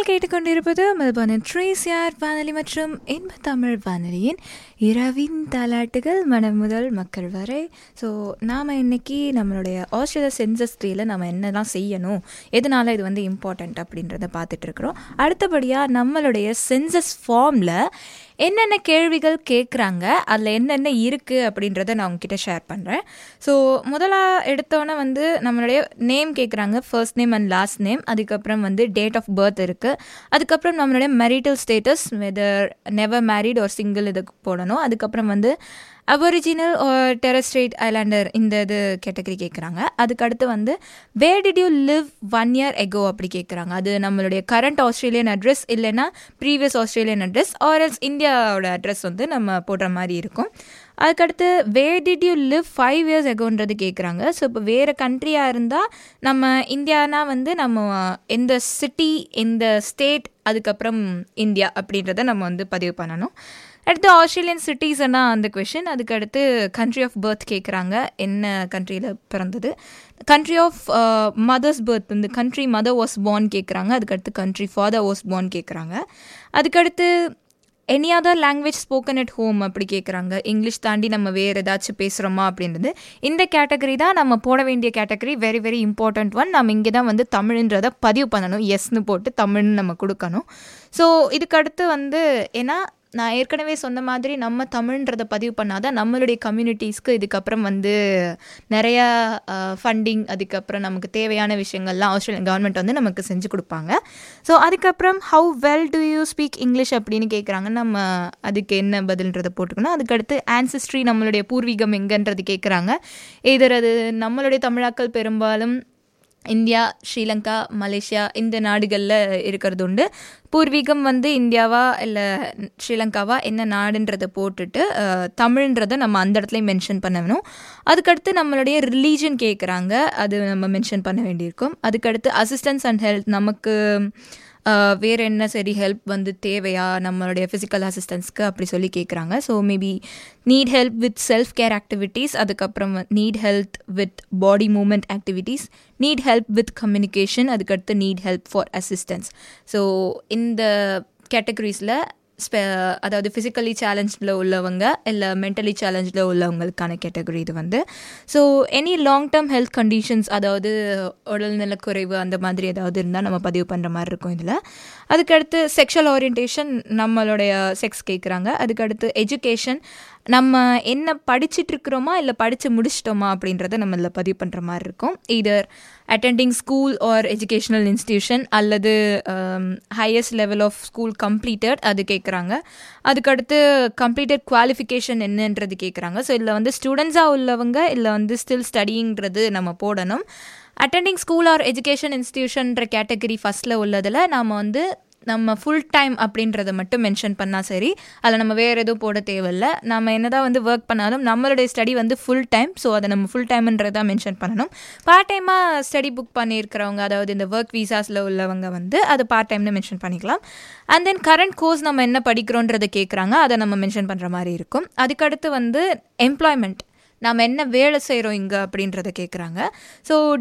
நீங்கள் கேட்டுக்கொண்டிருப்பது மெல்பர்னின் ட்ரேசியார் வானொலி மற்றும் இன்ப தமிழ் வானொலியின் இரவின் தாலாட்டுகள் மனம் முதல் மக்கள் வரை ஸோ நாம் இன்னைக்கு நம்மளுடைய ஆஸ்திரேலியா சென்சஸ் த்ரீல நம்ம என்னெல்லாம் செய்யணும் எதனால இது வந்து இம்பார்ட்டண்ட் அப்படின்றத பார்த்துட்டு இருக்கிறோம் அடுத்தபடியாக நம்மளுடைய சென்சஸ் ஃபார்மில் என்னென்ன கேள்விகள் கேட்குறாங்க அதில் என்னென்ன இருக்குது அப்படின்றத நான் உங்ககிட்ட ஷேர் பண்ணுறேன் ஸோ முதலாக எடுத்தோன்னே வந்து நம்மளுடைய நேம் கேட்குறாங்க first name and last name அதுக்கப்புறம் வந்து டேட் ஆஃப் பர்த் இருக்குது அதுக்கப்புறம் நம்மளுடைய marital status whether never married ஒரு சிங்கிள் இதுக்கு போடணும் அதுக்கப்புறம் வந்து அபொரிஜினல் டெரஸ்ட்ரேட் ஐலாண்டர் இந்த இது கேட்டகரி கேட்குறாங்க அதுக்கடுத்து வந்து where did you live one year ago அப்படி கேட்குறாங்க அது நம்மளுடைய கரண்ட் ஆஸ்திரேலியன் அட்ரஸ் இல்லைன்னா ப்ரீவியஸ் ஆஸ்திரேலியன் அட்ரஸ் ஆர்எல்ஸ் இந்தியாவோட அட்ரஸ் வந்து நம்ம போடுற மாதிரி இருக்கும் அதுக்கடுத்து where did you live five years எகோன்றது கேட்குறாங்க ஸோ இப்போ வேறு கண்ட்ரியாக இருந்தால் நம்ம இந்தியானா வந்து நம்ம எந்த சிட்டி எந்த ஸ்டேட் அதுக்கப்புறம் இந்தியா அப்படின்றத நம்ம வந்து பதிவு பண்ணணும் அடுத்து ஆஸ்திரேலியன் சிட்டிஸ்னா அந்த கொஷின் அதுக்கடுத்து கண்ட்ரி ஆஃப் பர்த் கேட்குறாங்க என்ன கண்ட்ரியில் பிறந்தது கண்ட்ரி ஆஃப் மதர்ஸ் பர்த் வந்து கண்ட்ரி மதர் வாஸ் பார்ன் கேட்குறாங்க அதுக்கடுத்து கண்ட்ரி ஃபாதர் வாஸ் பார்ன் கேட்குறாங்க அதுக்கடுத்து any other language spoken at home அப்படி கேட்குறாங்க இங்கிலீஷ் தாண்டி நம்ம வேறு ஏதாச்சும் பேசுகிறோமா அப்படின்றது இந்த கேட்டகரி தான் நம்ம போட வேண்டிய category very very important one நம்ம இங்கே தான் வந்து தமிழ்ன்றதை பதிவு பண்ணணும் எஸ்னு போட்டு தமிழ்னு நம்ம கொடுக்கணும் ஸோ இதுக்கடுத்து வந்து ஏன்னா நான் ஏற்கனவே சொன்ன மாதிரி நம்ம தமிழ்ன்றதை பதிவு பண்ணாதான் நம்மளுடைய கம்யூனிட்டிஸ்க்கு இதுக்கப்புறம் வந்து நிறையா ஃபண்டிங் அதுக்கப்புறம் நமக்கு தேவையான விஷயங்கள்லாம் ஆஸ்திரேலியன் கவர்மெண்ட் வந்து நமக்கு செஞ்சு கொடுப்பாங்க ஸோ அதுக்கப்புறம் how well do you speak English அப்படின்னு கேட்குறாங்க நம்ம அதுக்கு என்ன பதில்ன்றதை போட்டுக்கணும் அதுக்கடுத்து ஆன்சிஸ்ட்ரி நம்மளுடைய பூர்வீகம் எங்கன்றது கேட்குறாங்க இதர் அது நம்மளுடைய தமிழாக்கள் பெரும்பாலும் இந்தியா ஸ்ரீலங்கா மலேசியா இந்த நாடுகளில் இருக்கிறது உண்டு பூர்வீகம் வந்து இந்தியாவா இல்லை ஸ்ரீலங்காவா என்ன நாடுன்றதை போட்டுட்டு தமிழ்ன்றதை நம்ம அந்த இடத்துல மென்ஷன் பண்ணணும் அதுக்கடுத்து நம்மளுடைய ரிலீஜன் கேட்குறாங்க அது நம்ம மென்ஷன் பண்ண வேண்டியிருக்கும் அதுக்கடுத்து அசிஸ்டன்ஸ் அண்ட் ஹெல்த் நமக்கு வேறு என்ன சரி ஹெல்ப் வந்து தேவையா நம்மளுடைய ஃபிசிக்கல் அசிஸ்டன்ஸ்க்கு அப்படி சொல்லி கேட்குறாங்க so maybe need help with self care activities அதுக்கப்புறம் need health with body movement activities need help with communication அதுக்கடுத்து need help for assistance so இந்த கேட்டகரிஸில் ஸ்பெ அதாவது ஃபிசிக்கலி சேலஞ்சில் உள்ளவங்க இல்லை மென்டலி சேலஞ்சில் உள்ளவங்களுக்கான கேட்டகரி இது வந்து so any long term health conditions அதாவது உடல்நலக்குறைவு அந்த மாதிரி ஏதாவது இருந்தால் நம்ம பதிவு பண்ணுற மாதிரி இருக்கும் இதில் அதுக்கடுத்து செக்ஷுவல் ஓரியன்டேஷன் நம்மளுடைய செக்ஸ் கேட்குறாங்க அதுக்கடுத்து எஜுகேஷன் நம்ம என்ன படிச்சுட்டு இருக்கிறோமா இல்லை படித்து முடிச்சிட்டோமா அப்படின்றத நம்ம இதில் பதிவு பண்ணுற மாதிரி இருக்கும் either attending school or educational institution அல்லது highest level of school completed அது கேட்குறாங்க அதுக்கடுத்து கம்ப்ளீட்டட் குவாலிஃபிகேஷன் என்னன்றது கேட்குறாங்க ஸோ இதில் வந்து ஸ்டூடெண்ட்ஸாக உள்ளவங்க இல்லை வந்து ஸ்டில் ஸ்டடிங்கிறது நம்ம போடணும் அட்டெண்டிங் ஸ்கூல் ஆர் எஜுகேஷன் இன்ஸ்டியூஷன்ற கேட்டகரி ஃபஸ்ட்டில் உள்ளதில் நாம் வந்து நம்ம ஃபுல் டைம் அப்படின்றத மட்டும் மென்ஷன் பண்ணால் சரி அதில் நம்ம வேறு எதுவும் போட தேவையில்ல நம்ம என்ன தான் வந்து ஒர்க் பண்ணாலும் நம்மளுடைய ஸ்டடி வந்து ஃபுல் டைம் ஸோ அதை நம்ம ஃபுல் டைம்ன்றதான் மென்ஷன் பண்ணணும் பார்ட் டைமாக ஸ்டடி புக் பண்ணியிருக்கிறவங்க அதாவது இந்த ஒர்க் வீசாஸில் உள்ளவங்க வந்து அது பார்ட் டைம்னு மென்ஷன் பண்ணிக்கலாம் அண்ட் தென் கரண்ட் கோர்ஸ் நம்ம என்ன படிக்கிறோன்றதை கேட்குறாங்க அதை நம்ம மென்ஷன் பண்ணுற மாதிரி இருக்கும் அதுக்கடுத்து வந்து எம்ப்ளாய்மெண்ட் நாம் என்ன வேலை செய்கிறோம் இங்கே அப்படின்றத கேட்குறாங்க ஸோ